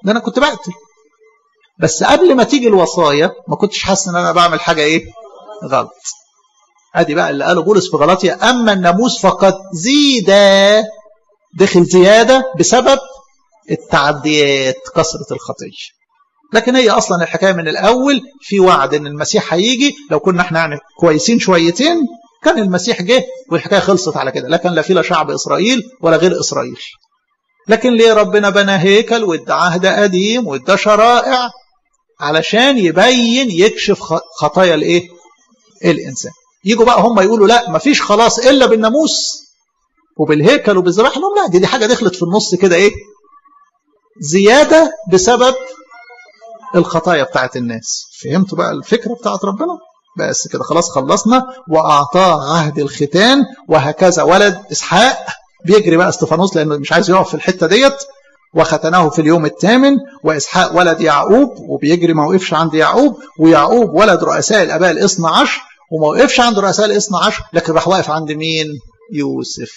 ده انا كنت بقتل بس قبل ما تيجي الوصايا ما كنتش حاسس ان انا بعمل حاجه ايه غلط ادي بقى اللي قاله بولس في غلطيا اما الناموس فقد زيد دخل زياده بسبب التعديات كثره الخطيه لكن هي اصلا الحكايه من الاول في وعد ان المسيح هيجي لو كنا احنا يعني كويسين شويتين كان المسيح جه والحكايه خلصت على كده لكن لا في لا شعب اسرائيل ولا غير اسرائيل لكن ليه ربنا بنى هيكل وادى عهد قديم وادى شرائع علشان يبين يكشف خطايا الايه الانسان يجوا بقى هم يقولوا لا مفيش خلاص الا بالناموس وبالهيكل وبالذبح لهم لا دي, دي حاجه دخلت في النص كده ايه زياده بسبب الخطايا بتاعت الناس فهمتوا بقى الفكره بتاعت ربنا بس كده خلاص خلصنا واعطاه عهد الختان وهكذا ولد اسحاق بيجري بقى استفانوس لانه مش عايز يقف في الحته ديت وختنه في اليوم الثامن واسحاق ولد يعقوب وبيجري ما وقفش عند يعقوب ويعقوب ولد رؤساء الاباء الاثنى عشر وما وقفش عند رؤساء الاثنى عشر لكن راح واقف عند مين؟ يوسف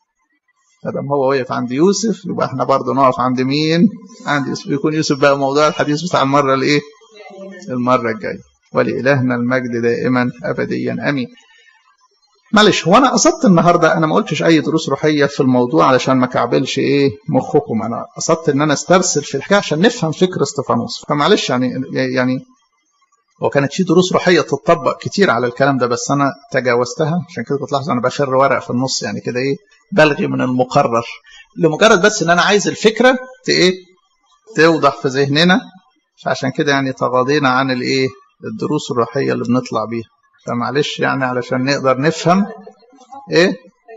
ما هو وقف عند يوسف يبقى احنا برضه نقف عند مين؟ عند يوسف يكون يوسف بقى موضوع الحديث بتاع المره الايه؟ المره الجايه ولإلهنا المجد دائما ابديا امين. معلش هو انا قصدت النهارده انا ما قلتش اي دروس روحيه في الموضوع علشان ما كعبلش ايه مخكم انا قصدت ان انا استرسل في الحكايه عشان نفهم فكر استفانوس فمعلش يعني يعني وكانت في دروس روحيه تطبق كتير على الكلام ده بس انا تجاوزتها عشان كده بتلاحظ انا بشر ورق في النص يعني كده ايه بلغي من المقرر لمجرد بس ان انا عايز الفكره ايه توضح في ذهننا فعشان كده يعني تغاضينا عن الايه الدروس الروحيه اللي بنطلع بيها فمعلش يعني علشان نقدر نفهم ايه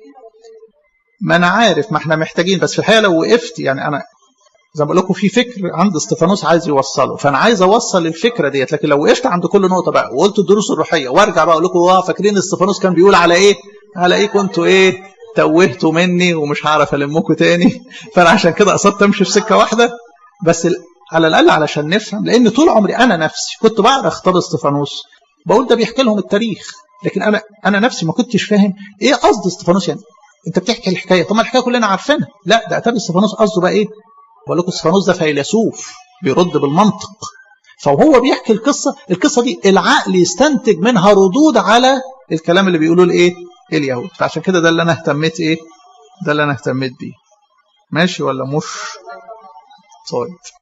ما انا عارف ما احنا محتاجين بس في الحقيقه لو وقفت يعني انا زي ما بقول لكم في فكر عند استفانوس عايز يوصله فانا عايز اوصل الفكره ديت لكن لو وقفت عند كل نقطه بقى وقلت الدروس الروحيه وارجع بقى اقول لكم اه فاكرين استفانوس كان بيقول على ايه على ايه كنتوا ايه توهتوا مني ومش هعرف المكم تاني فانا عشان كده قصدت امشي في سكه واحده بس على الاقل علشان نفهم لان طول عمري انا نفسي كنت بعرف اختار استفانوس بقول ده بيحكي لهم التاريخ لكن انا انا نفسي ما كنتش فاهم ايه قصد استفانوس يعني انت بتحكي الحكايه طب ما الحكايه كلنا عارفينها لا ده اتاري استفانوس قصده بقى ايه بقول لكم استفانوس ده فيلسوف بيرد بالمنطق فهو بيحكي القصه القصه دي العقل يستنتج منها ردود على الكلام اللي بيقولوه الايه اليهود فعشان كده ده اللي انا اهتميت ايه ده اللي انا اهتميت بيه ماشي ولا مش طيب